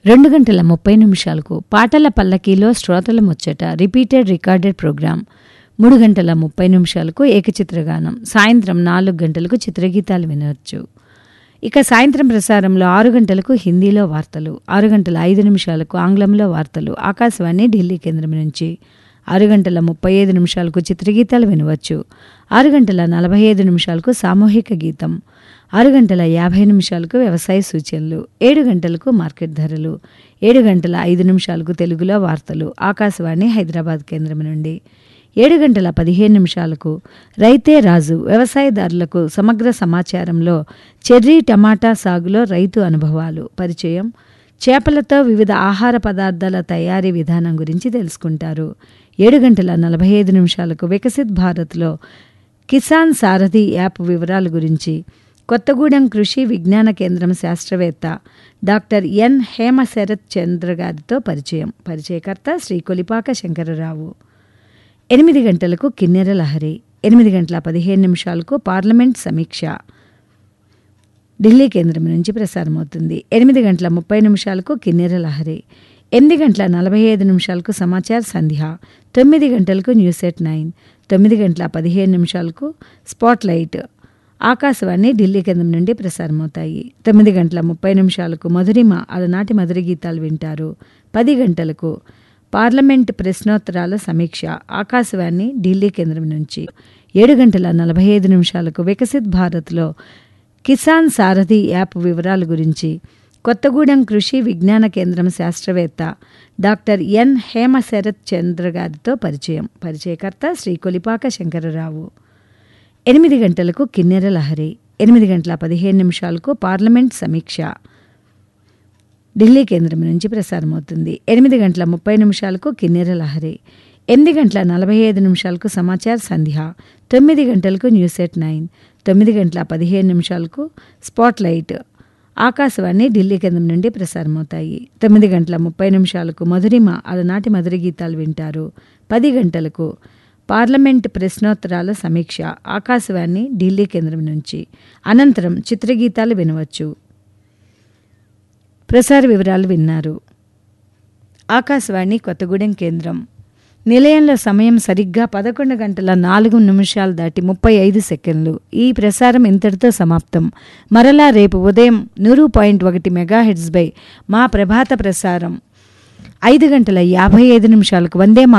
రెండు గంటల ముప్పై నిమిషాలకు పాటల పల్లకీలో శ్రోతల ముచ్చట రిపీటెడ్ రికార్డెడ్ ప్రోగ్రాం మూడు గంటల ముప్పై నిమిషాలకు ఏకచిత్రగానం సాయంత్రం నాలుగు గంటలకు చిత్రగీతాలు వినవచ్చు ఇక సాయంత్రం ప్రసారంలో ఆరు గంటలకు హిందీలో వార్తలు ఆరు గంటల ఐదు నిమిషాలకు ఆంగ్లంలో వార్తలు ఆకాశవాణి ఢిల్లీ కేంద్రం నుంచి ఆరు గంటల ముప్పై ఐదు నిమిషాలకు చిత్రగీతాలు వినవచ్చు ఆరు గంటల నలభై ఐదు నిమిషాలకు సామూహిక గీతం ఆరు గంటల యాభై నిమిషాలకు వ్యవసాయ సూచనలు ఏడు గంటలకు మార్కెట్ ధరలు ఏడు గంటల ఐదు నిమిషాలకు తెలుగులో వార్తలు ఆకాశవాణి హైదరాబాద్ కేంద్రం నుండి ఏడు గంటల పదిహేను నిమిషాలకు రైతే రాజు వ్యవసాయదారులకు సమగ్ర సమాచారంలో చెర్రీ టమాటా సాగులో రైతు అనుభవాలు పరిచయం చేపలతో వివిధ ఆహార పదార్థాల తయారీ విధానం గురించి తెలుసుకుంటారు ఏడు గంటల నలభై ఐదు నిమిషాలకు వికసిత్ భారత్లో కిసాన్ సారథి యాప్ వివరాల గురించి కొత్తగూడెం కృషి విజ్ఞాన కేంద్రం శాస్త్రవేత్త డాక్టర్ ఎన్ హేమశరత్ చంద్ర గారితో పరిచయం పరిచయకర్త శ్రీ కొలిపాక శంకరరావు ఎనిమిది గంటలకు కిన్నెర లహరి ఎనిమిది గంటల పదిహేను నిమిషాలకు పార్లమెంట్ సమీక్ష ఢిల్లీ కేంద్రం నుంచి ప్రసారమవుతుంది ఎనిమిది గంటల ముప్పై నిమిషాలకు కిన్నెర లహరి ఎనిమిది గంటల నలభై ఐదు నిమిషాలకు సమాచార సంధ్య తొమ్మిది గంటలకు న్యూస్ ఎట్ నైన్ తొమ్మిది గంటల పదిహేను నిమిషాలకు స్పాట్ లైట్ ఆకాశవాణి ఢిల్లీ కేంద్రం నుండి ప్రసారమవుతాయి తొమ్మిది గంటల ముప్పై నిమిషాలకు మధురిమ అలనాటి మధుర గీతాలు వింటారు పది గంటలకు పార్లమెంట్ ప్రశ్నోత్తరాల సమీక్ష ఆకాశవాణి ఢిల్లీ కేంద్రం నుంచి ఏడు గంటల నలభై ఐదు నిమిషాలకు వికసిత్ భారత్లో కిసాన్ సారథి యాప్ వివరాల గురించి కొత్తగూడెం కృషి విజ్ఞాన కేంద్రం శాస్త్రవేత్త డాక్టర్ ఎన్ హేమశరత్ చంద్ర గారితో పరిచయం పరిచయకర్త శ్రీ కొలిపాక శంకరరావు ఎనిమిది గంటలకు కిన్నెర లహరి ఎనిమిది గంటల పదిహేను నిమిషాలకు పార్లమెంట్ సమీక్ష ఢిల్లీ కేంద్రం నుంచి ప్రసారమవుతుంది ఎనిమిది గంటల ముప్పై నిమిషాలకు కిన్నెర లహరి ఎనిమిది గంటల నలభై ఐదు నిమిషాలకు సమాచార సంధ్య తొమ్మిది గంటలకు న్యూస్ ఎట్ నైన్ తొమ్మిది గంటల పదిహేను నిమిషాలకు స్పాట్ లైట్ ఆకాశవాణి ఢిల్లీ కేంద్రం నుండి ప్రసారమవుతాయి తొమ్మిది గంటల ముప్పై నిమిషాలకు మధురిమ అలనాటి మధుర గీతాలు వింటారు పది గంటలకు పార్లమెంట్ ప్రశ్నోత్తరాల సమీక్ష ఆకాశవాణి ఢిల్లీ కేంద్రం నుంచి అనంతరం చిత్రగీతాలు వినవచ్చు ప్రసార వివరాలు విన్నారు ఆకాశవాణి కొత్తగూడెం కేంద్రం నిలయంలో సమయం సరిగ్గా పదకొండు గంటల నాలుగు నిమిషాలు దాటి ముప్పై ఐదు సెకండ్లు ఈ ప్రసారం ఇంతటితో సమాప్తం మరలా రేపు ఉదయం నూరు పాయింట్ ఒకటి మెగాహెడ్స్ బై మా ప్రభాత ప్రసారం ఐదు గంటల యాభై ఐదు నిమిషాలకు వందే